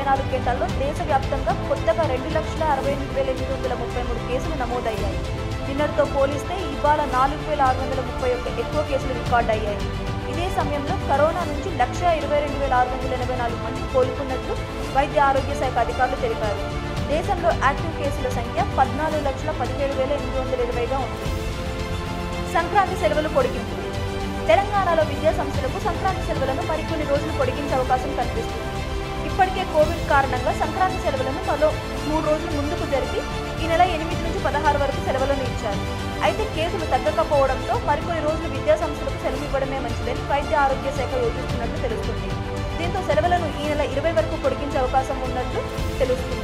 నాలుగు గంటల్లో దేశవ్యాప్తంగా కొత్తగా రెండు లక్షల అరవై ఎనిమిది వేల ఎనిమిది వందల ముప్పై మూడు కేసులు నమోదయ్యాయి నిన్నటితో పోలిస్తే ఇవాళ నాలుగు వేల ఆరు వందల ముప్పై ఒక్క ఎక్కువ కేసులు రికార్డ్ అయ్యాయి ఇదే సమయంలో కరోనా నుంచి లక్ష ఇరవై రెండు వేల ఆరు వందల ఎనభై నాలుగు మంది కోలుకున్నట్లు వైద్య ఆరోగ్య శాఖ అధికారులు తెలిపారు దేశంలో యాక్టివ్ కేసుల సంఖ్య పద్నాలుగు లక్షల పదిహేడు వేల ఎనిమిది వందల ఇరవైగా ఉంది సంక్రాంతి సెలవులు పొడిగింపు తెలంగాణలో విద్యా సంస్థలకు సంక్రాంతి సెలవులను మరికొన్ని రోజులు పొడిగించే అవకాశం కనిపిస్తుంది ఇప్పటికే కోవిడ్ కారణంగా సంక్రాంతి సెలవులను మరో మూడు రోజులు ముందుకు జరిపి ఈ నెల ఎనిమిది నుంచి పదహారు వరకు సెలవులను ఇచ్చారు అయితే కేసులు తగ్గకపోవడంతో మరికొన్ని రోజులు విద్యా సంస్థలకు సెలవు ఇవ్వడమే మంచిదని వైద్య ఆరోగ్య శాఖ యోచిస్తున్నట్లు తెలుస్తుంది దీంతో సెలవులను ఈ నెల ఇరవై వరకు పొడిగించే అవకాశం ఉన్నట్లు తెలుస్తుంది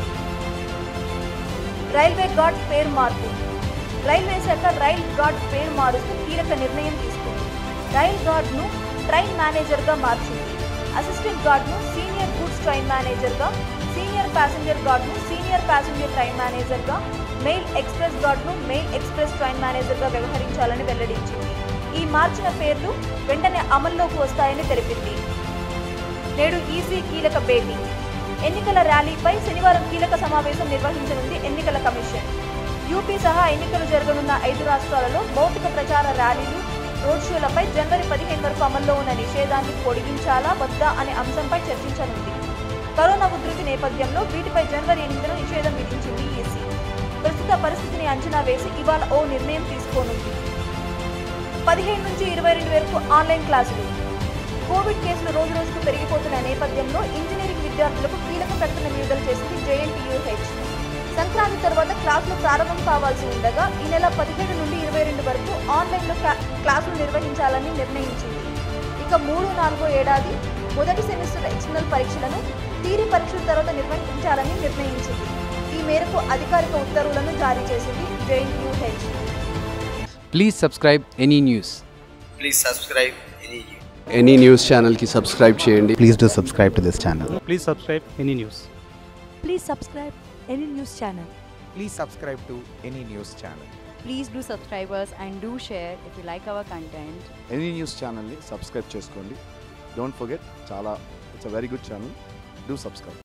రైల్వే గార్డ్ పేరు మార్పు రైల్వే శాఖ రైల్ గార్డ్ పేరు మారుస్తూ కీలక నిర్ణయం తీసుకుంది రైల్ గార్డ్ను ట్రైన్ మేనేజర్గా మార్చింది అసిస్టెంట్ గార్డ్ను సీనియర్ గూడ్స్ ట్రైన్ మేనేజర్గా సీనియర్ ప్యాసింజర్ గార్డ్ను సీనియర్ ప్యాసింజర్ ట్రైన్ మేనేజర్గా మెయిల్ ఎక్స్ప్రెస్ గార్డ్ను మెయిల్ ఎక్స్ప్రెస్ ట్రైన్ మేనేజర్గా వ్యవహరించాలని వెల్లడించింది ఈ మార్చిన పేర్లు వెంటనే అమల్లోకి వస్తాయని తెలిపింది నేడు ఈసీ కీలక భేటీ ఎన్నికల ర్యాలీపై శనివారం కీలక సమావేశం నిర్వహించనుంది ఎన్నికల కమిషన్ యూపీ సహా ఎన్నికలు జరగనున్న ఐదు రాష్ట్రాలలో భౌతిక ప్రచార ర్యాలీలు రోడ్ షోలపై జనవరి పదిహేను వరకు అమల్లో ఉన్న నిషేధాన్ని పొడిగించాలా వద్దా అనే అంశంపై చర్చించనుంది కరోనా ఉధృతి నేపథ్యంలో వీటిపై జనవరి ఎనిమిదిన నిషేధం విధించింది ఈసీ ప్రస్తుత పరిస్థితిని అంచనా వేసి ఇవాళ ఓ నిర్ణయం తీసుకోనుంది పదిహేను నుంచి ఇరవై రెండు వరకు ఆన్లైన్ క్లాసులు కోవిడ్ కేసులు రోజు రోజుకు పెరిగిపోతున్న నేపథ్యంలో ఇంజనీరింగ్ విద్యార్థులకు కీలక ప్రకటన విడుదల చేసింది జేఎన్టీయూహెచ్ సంక్రాంతి తర్వాత క్లాసులు ప్రారంభం కావాల్సి ఉండగా ఈ నెల పదిహేడు నుండి ఇరవై రెండు వరకు ఆన్లైన్లో క్లా- క్లాసులు నిర్వహించాలని నిర్ణయించింది ఇక మూడు నాలుగో ఏడాది మొదటి సెమిస్టర్ ఎక్స్టర్నల్ పరీక్షలను థీరీ పరీక్షల తర్వాత నిర్వహించాలని నిర్ణయించింది ఈ మేరకు అధికారిక ఉత్తర్వులను జారీ చేసింది JNTUH Please subscribe any news. please subscribe any any news ఛానల్కి సబ్స్క్రైబ్ చేయండి Please do subscribe to this channel. Please subscribe any news. Please subscribe any news channel. Please subscribe to any news channel. Please do subscribe us and do share if you like our content. Any news ఛానల్ని subscribe చేసుకోండి don't forget చాలా it's a very good channel do subscribe